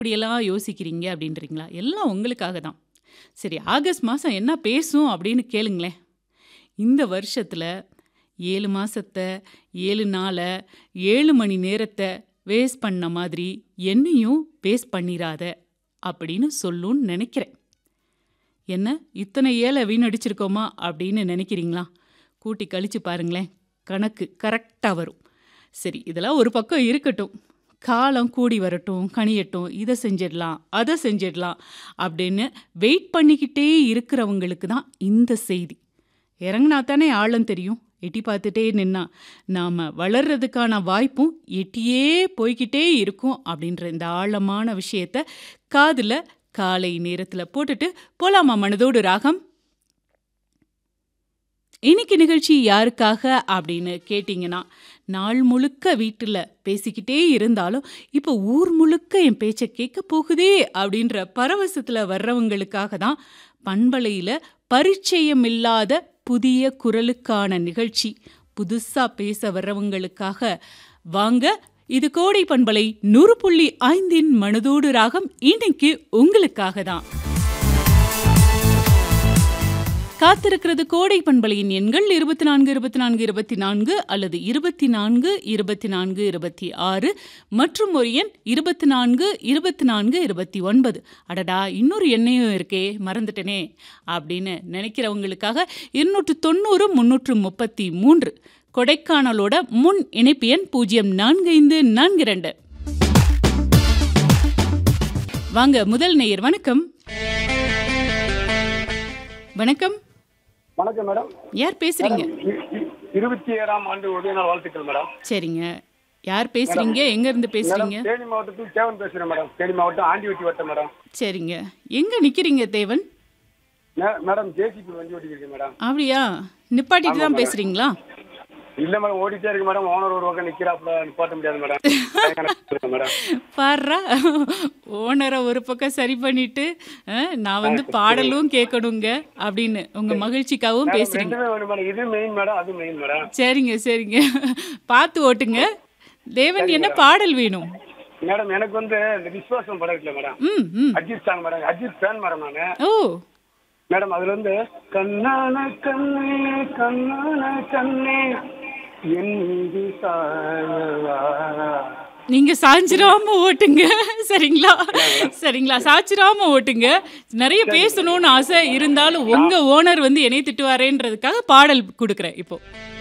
இப்படியெல்லாம் யோசிக்கிறீங்க அப்படின்றீங்களா? எல்லாம் உங்களுக்காக தான். சரி ஆகஸ்ட் மாசம் என்ன பேசும் அப்படின்னு கேளுங்களேன். இந்த வருஷத்துல 7 மாசத்த, 7 நாள, 7 மணி நேரத்த வேஸ்ட் பண்ண மாதிரி என்னையும் வேஸ்ட் பண்ணிராத அப்படின்னு சொல்லும்னு நெனைக்கிறேன். என்ன இத்தனை ஏல வீணடிச்சிருக்கோமா அப்படின்னு நெனைக்கிறீங்களா? கூட்டி கழிச்சு பாருங்களேன். கணக்கு கரெக்ட்டா வரும். சரி இதெல்லாம் ஒரு பக்கம் இருக்கட்டும். காலம் கூடி வரட்டும், கனியட்டும், இத செஞ்சிடலாம், அத செஞ்சிடலாம் அப்படின்னு வெயிட் பண்ணிக்கிட்டே இருக்கிறவங்களுக்கு தான் இந்த செய்தி. இறங்குனா தானே ஆழம் தெரியும். எட்டி பார்த்துட்டே நின்னா, நாம வளர்றதுக்கான வாய்ப்பும் எட்டியே போய்க்கிட்டே இருக்கும் அப்படின்ற இந்த ஆழமான விஷயத்த காதுல காலை நேரத்துல போட்டுட்டு போலாமா மனதோடு ராகம்? இன்னைக்கு நிகழ்ச்சி யாருக்காக அப்படின்னு கேட்டீங்கன்னா, நாள் முழுக்க வீட்டுல பேசிக்கிட்டே இருந்தாலும், இப்ப ஊர் முழுக்க என் பேச்ச கேட்க போகுதே அப்படின்ற பரவசத்துல வர்றவங்களுக்காக தான் பண்பலையில பரிச்சயமில்லாத புதிய குரலுக்கான நிகழ்ச்சி. புதுசா பேச வர்றவங்களுக்காக வாங்க இது கோடை பண்பலை 100.5 இன் மனதோடு ராகம் இன்னைக்கு உங்களுக்காக தான். காத்திருக்கிறது கோடை பண்பலையின் எண்கள் 24, 24, 24 அல்லது 24, 24, 26 மற்றும் ஒரு எண் 24, 24, 29. அடடா! இன்னொரு எண்ணையும் இருக்கே மறந்துட்டேனே அப்படின்னு நினைக்கிறவங்களுக்காக 290, 333 கொடைக்கானலோட முன் இணைப்பு எண் 045442. வாங்க முதல் நேயர் வணக்கம். வணக்கம். வணக்கம் மேடம். யார் பேசுறீங்க? மேடம், இ- இ- 27ஆம் ஆண்டு உதய நாள் வாழ்த்துக்கள் மேடம். சரிங்க. யார் பேசுறீங்க? எங்க இருந்து மேடம் பேசுறீங்க? தேனி மாவட்டத்தில் தேவன் பேசுறேன் மேடம். தேனி மாவட்டம் ஆண்டிவட்டி வட்டம் மேடம். சரிங்க. எங்க நிக்கிறீங்க தேவன்? மே- மேடம் ஜேசிபி வண்டி ஓட்டிருக்கேன் மேடம். அப்படியா? நிப்பாட்டிட்டு ஆமா தான் மேடம். பேசுறீங்களா? இல்ல மேடம் ஓடிட்டே இருக்கு மேடம். ஓனர் ஒரு பக்கம் நிக்கிறாப்புல நிப்பாட்ட முடியாது மேடம். பயங்கர மேடம். பார்றா ஓனரை ஒரு பக்கம் சரி பண்ணிட்டு அஹ், நான் வந்து பாடலும் கேட்கணுங்க அப்படின்னு உங்க மகிழ்ச்சிக்காகவும் மேடம் பேசுறீங்க. ரெண்டுமே வேணும் மேடம். இது மெயின் மேடம் அது மெயின் மேடம். சரிங்க சரிங்க. பார்த்து ஓட்டுங்க. தேவன் சரி என்ன மேடம். பாடல் வேணும்? மேடம் எனக்கு வந்து இந்த விஸ்வாசம் படம் இருக்குல்ல மேடம். ம் ம். Ajith song madam. Ajith fan madam நானு. ஓ மேடம் அதுல வந்து கண்ணான கண்ணே கண்ணான கண்ணே என் மீது சாயவா நீங்க சாஞ்சிராம ஓட்டுங்க சரிங்களா சரிங்களா சாச்சிராம ஓட்டுங்க நிறைய பேசணும்னு ஆசை இருந்தாலும் உங்க ஓனர் வந்து என்னை திட்டுவாரேன்றதுக்காக பாடல் கொடுக்குறேன் இப்போ